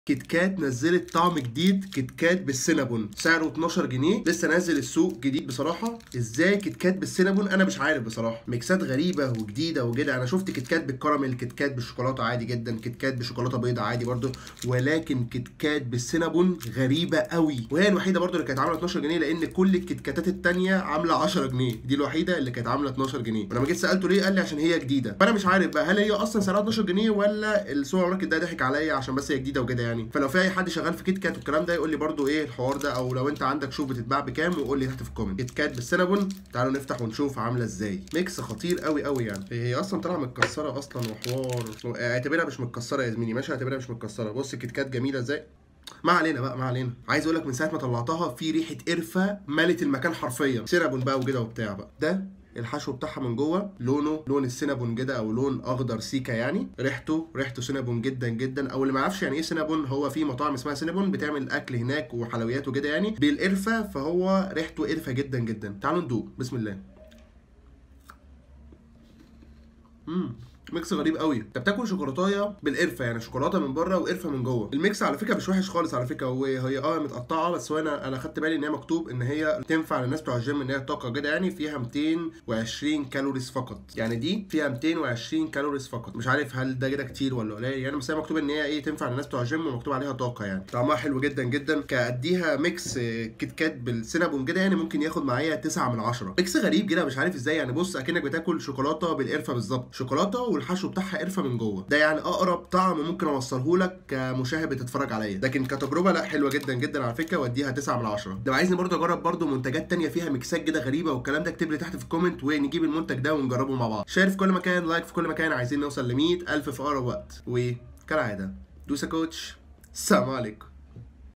كيت كات نزلت طعم جديد كيت كات بالسينابون سعره 12 جنيه لسه نازل السوق جديد بصراحه ازاي كيت كات بالسينابون انا مش عارف بصراحه ميكسات غريبه وجديده وكده انا شفت كيت كات بالكراميل كيت كات بالشوكولاته عادي جدا كيت كات بشوكولاته بيضاء عادي برده ولكن كيت كات بالسينابون غريبه قوي وهي الوحيده برده اللي كانت عامله 12 جنيه لان كل الكيت كاتات التانيه عامله 10 جنيه دي الوحيده اللي كانت عامله 12 جنيه ولما جيت سالته ليه قال لي عشان هي جديده فانا مش عارف بقى هل هي اصلا سعرها 12 جنيه ولا السوبر ماركت ده ضحك عليا عشان بس هي جديده وكده يعني فلو في اي حد شغال في كيت كات والكلام ده يقول لي برده ايه الحوار ده او لو انت عندك شوف بتتباع بكام وقول لي تحت في الكومنت كيت كات بالسينابون تعالوا نفتح ونشوف عامله ازاي ميكس خطير قوي قوي يعني هي اصلا طالعه متكسره اصلا وحوار اعتبرها مش متكسره يا زميلي ماشي اعتبرها مش متكسره بص الكيت كات جميله ازاي ما علينا بقى ما علينا عايز اقول لك من ساعه ما طلعتها في ريحه قرفه ملت المكان حرفيا سينابون بقى وكده وبتاع بقى ده الحشو بتاعها من جوه لونه لون السينابون كده او لون اخضر سيكا يعني ريحته ريحته سينابون جدا جدا او اللي ما يعرفش يعني ايه سينابون هو في مطاعم اسمها سينابون بتعمل اكل هناك وحلويات وكده يعني بالقرفه فهو ريحته قرفه جدا جدا تعالوا ندوق بسم الله امم ميكس غريب قوي انت بتاكل شوكولاتايه بالقرفه يعني شوكولاته من بره وقرفه من جوه الميكس على فكره مش وحش خالص على فكره هو هي اه متقطعه بس هو انا انا خدت بالي ان هي مكتوب ان هي تنفع للناس بتوع الجيم ان هي طاقه كده يعني فيها 220 كالوريز فقط يعني دي فيها 220 كالوريز فقط مش عارف هل ده كده كتير ولا قليل يعني بس هي مكتوب ان هي ايه تنفع للناس بتوع الجيم ومكتوب عليها طاقه يعني طعمها حلو جدا جدا كاديها ميكس كيت كات بالسينابون كده يعني ممكن ياخد معايا 9 من 10 ميكس غريب كده مش عارف ازاي يعني بص اكنك بتاكل شوكولاته بالقرفه بالظبط شوكولاته والحشو بتاعها قرفه من جوه ده يعني اقرب طعم ممكن اوصله لك كمشاهد بتتفرج عليا لكن كتجربه لا حلوه جدا جدا على فكره واديها 9 من 10 لو عايزني برضه اجرب برضه منتجات تانية فيها ميكسات كده غريبه والكلام ده اكتب لي تحت في الكومنت ونجيب المنتج ده ونجربه مع بعض شير في كل مكان لايك في كل مكان عايزين نوصل ل 100000 في اقرب وقت وكالعاده دوسا كوتش السلام عليكم